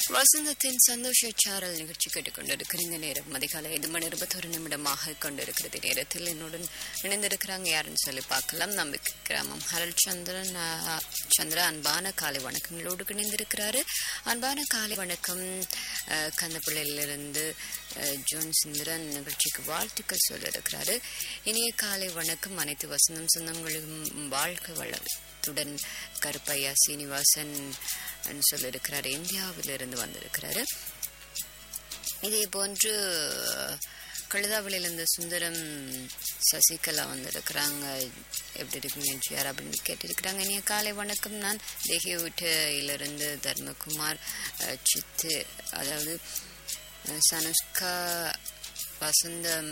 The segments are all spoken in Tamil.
வசந்தத்தின் சந்தோஷ சாரல் நிகழ்ச்சி கேட்டுக்கொண்டிருக்கிறீங்க நேரம் அதிகாலை ஐந்து மணி இருபத்தொரு நிமிடமாக கொண்டிருக்கிறது நேரத்தில் என்னுடன் இணைந்திருக்கிறாங்க யாருன்னு சொல்லி பார்க்கலாம் நம்பிக்கை கிராமம் ஹரல் சந்திரன் ஆஹ், சந்திரா அன்பான காலை வணக்கங்களோடு இணைந்திருக்கிறாரு அன்பான காலை வணக்கம் ஆஹ், கந்தப்பிள்ளையிலிருந்து ஆஹ், ஜோன் சுந்தரன் நிகழ்ச்சிக்கு வாழ்த்துக்கள் சொல்லியிருக்கிறாரு இனிய காலை வணக்கம் அனைத்து வசந்தம் சொந்தங்களும் வாழ்க்கை வளத்துடன் கருப்பையா சீனிவாசன் ன்னு சொல்லியிருக்கிறாரு இந்தியாவிலிருந்து வந்திருக்கிறாரு இதே போன்று கழுதாவளியிலிருந்து சுந்தரம் சசிகலா வந்திருக்கிறாங்க எப்படி இருக்கீங்க ஜிஆர் அப்படின்னு கேட்டிருக்கிறாங்க இனிய காலை வணக்கம் நான் தேகியூட்டிலிருந்து தர்மகுமார் அஹ், சித்து அதாவது அஹ், சனுஷ்கா வசந்தம்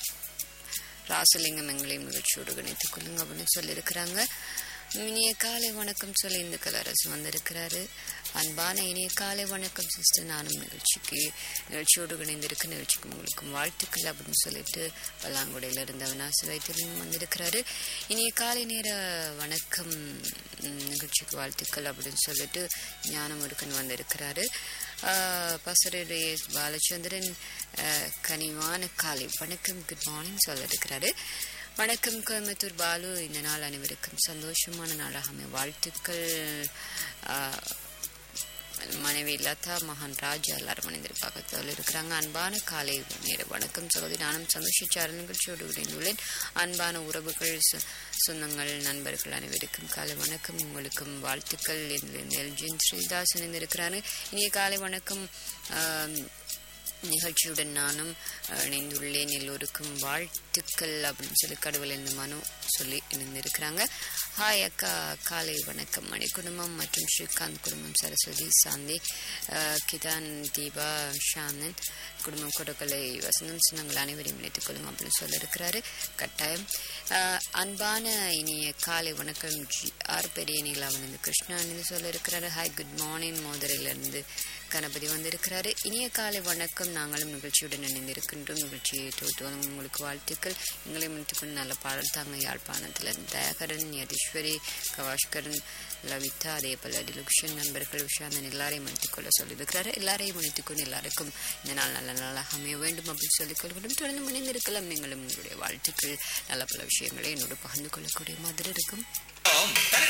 ராசலிங்கம் எங்களையும் நிகழ்ச்சியோடு இணைத்துக் கொள்ளுங்க அப்படின்னு சொல்லியிருக்கிறாங்க இனிய காலை வணக்கம் சொல்லி இந்த கலரசு வந்திருக்கிறாரு அன்பான இனிய காலை வணக்கம் சிஸ்டர் நானும் நிகழ்ச்சிக்கு நிகழ்ச்சியோடு இணைந்திருக்க நிகழ்ச்சிக்கு உங்களுக்கும் வாழ்த்துக்கள் அப்படின்னு சொல்லிட்டு பல்லாங்குடையில இருந்த அவினாசி வைத்தியரும் வந்திருக்கிறாரு இனிய காலை நேர வணக்கம் ம், நிகழ்ச்சிக்கு வாழ்த்துக்கள் அப்படின்னு சொல்லிட்டு ஞானமுருகன் வந்திருக்கிறாரு ஆஹ், பசருடைய பாலச்சந்திரன் ஆஹ், கனிவான காலை வணக்கம் குட் மார்னிங் சொல்லியிருக்கிறாரு வணக்கம் கோயம்புத்தூர் பாலு இந்த நாள் அனைவருக்கும் சந்தோஷமான நாளாக அமைய வாழ்த்துக்கள் ஆஹ், மனைவி லதா மகான் ராஜா எல்லாரும் மனிதர் இருக்கிறாங்க அன்பான காலை நேர வணக்கம் சகோதரி நானும் சந்தோஷிச்சார நிகழ்ச்சியோடு இணைந்துள்ளேன் அன்பான உறவுகள் சொ- சொந்தங்கள் நண்பர்கள் அனைவருக்கும் காலை வணக்கம் உங்களுக்கும் வாழ்த்துக்கள் என்று எல்ஜின் ஸ்ரீதாஸ் இணைந்திருக்கிறாரு இனிய காலை வணக்கம் ஆம், நிகழ்ச்சியுடன் நானும் அஹ், இணைந்துள்ளேன் எல்லோருக்கும் வாழ்த்துக்கள் அப்படின்னு சொல்லி கடவுள் இந்த மனு சொல்லி இணைந்திருக்கிறாங்க ஹாய் அக்கா காலை வணக்கம் மணி குடும்பம் மற்றும் ஸ்ரீகாந்த் குடும்பம் சரஸ்வதி சாந்தி அஹ், கிதான் தீபா ஷானன் குடும்பம் கொடக்கலை வசந்தம் சின்னங்கள் அனைவரையும் இணைத்துக் கொள்ளுங்க அப்படின்னு சொல்லியிருக்கிறாரு கட்டாயம் அஹ், அன்பான இனிய காலை வணக்கம் ஜி ஆர் பெரிய நீலாவன் கிருஷ்ணானு சொல்லியிருக்கிறாரு ஹாய் குட் மார்னிங் மோதரிலிருந்து கணபதி வந்திருக்கிறாரு இனிய காலை வணக்கம் நாங்களும் நிகழ்ச்சியுடன் இணைந்திருக்கின்றோம் நிகழ்ச்சியை தொகுத்து வழங்கும் உங்களுக்கு வாழ்த்துக்கள் எங்களை முடித்துக்கொண்டு நல்ல பாடல் தாங்க யாழ்ப்பாணத்தில் தயாகரன் யதீஸ்வரி கவாஷ்கரன் லவிதா அதே போல டிலுக்ஷன் நண்பர்கள் விஷாந்தன் எல்லாரையும் முடித்துக்கொள்ள சொல்லியிருக்கிறாரு எல்லாரையும் முடித்துக்கொண்டு எல்லாருக்கும் இந்த நாள் நல்ல நாளாக அமைய வேண்டும் அப்படின்னு சொல்லிக் கொள்கிறோம் தொடர்ந்து இணைந்திருக்கலாம் நீங்களும் உங்களுடைய வாழ்த்துக்கள் நல்ல பல விஷயங்களை என்னோடு பகிர்ந்து கொள்ளக்கூடிய மாதிரி இருக்கும் ஆம், தனது